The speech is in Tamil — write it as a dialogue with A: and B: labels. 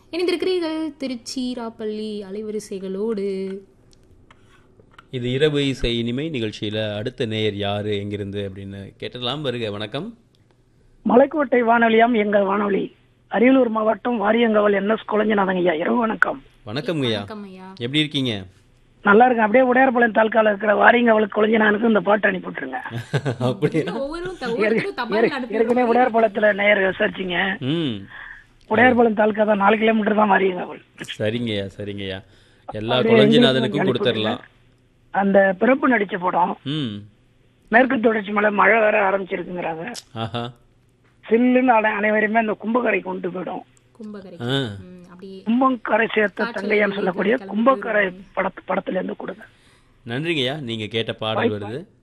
A: இணைந்திருக்கிறீர்கள் திருச்சிராப்பள்ளி அலைவரிசைகளோடு
B: இது இரவு இசை இனிமை நிகழ்ச்சியில் அடுத்த நேயர் யாரு எங்கிருந்து அப்படின்னு கேட்டலாம் வருக வணக்கம்
C: மலைக்கோட்டை வானொலியாம் எங்கள் வானொலி அரியலூர் மாவட்டம் வாரியங்கவல் என்எஸ் குழஞ்சிநாதன் ஐயா இரவு வணக்கம்
B: வணக்கம் ஐயா
A: வணக்கம் ஐயா
B: எப்படி இருக்கீங்க
C: நல்லா இருக்கேன் அப்படியே உடையார்பாளையம் தாலுக்கால இருக்கிற வாரியங்கவல் குழஞ்சிநாதனுக்கு இந்த பாட்டு அனுப்பிவிட்டுருங்க
B: அப்படியா
A: ஒவ்வொரு ஒவ்வொருத்தரும் தபால் அனுப்பி
C: ஏற்கனவே உடையார்பாளையத்துல நேயர் விசாரிச்சிங்க
B: ம்
C: உடையார்பாளையம் தாலுக்கா தான் நாலு கிலோமீட்டர் தான் வாரியங்கவல்
B: சரிங்கய்யா சரிங்கய்யா எல்லா
C: அப்படியே
B: குழஞ்சிநாதனுக்கும்
C: எங்களுக்கு
B: கொடுத்துடலாம்
C: அந்த பிறப்பு நடிச்ச படம்
B: ம்
C: மேற்கு தொடர்ச்சி மலை மழை வேற ஆரம்பிச்சிருக்குங்கிறாங்க
B: ஆஹா
C: சில்லுன்னு அனை- அனைவருமே அந்த கும்பக்கரை கொண்டு போயிடும்
A: கும்பகரை
B: ஆ
A: ம், அப்படி
C: கும்பக்கரை சேர்த்த தங்கையான்னு சொல்லக்கூடிய கும்பக்கரை படத்து படத்துல இருந்து கொடுங்க
B: நன்றிங்கய்யா நீங்கள் கேட்ட பாடல் வருது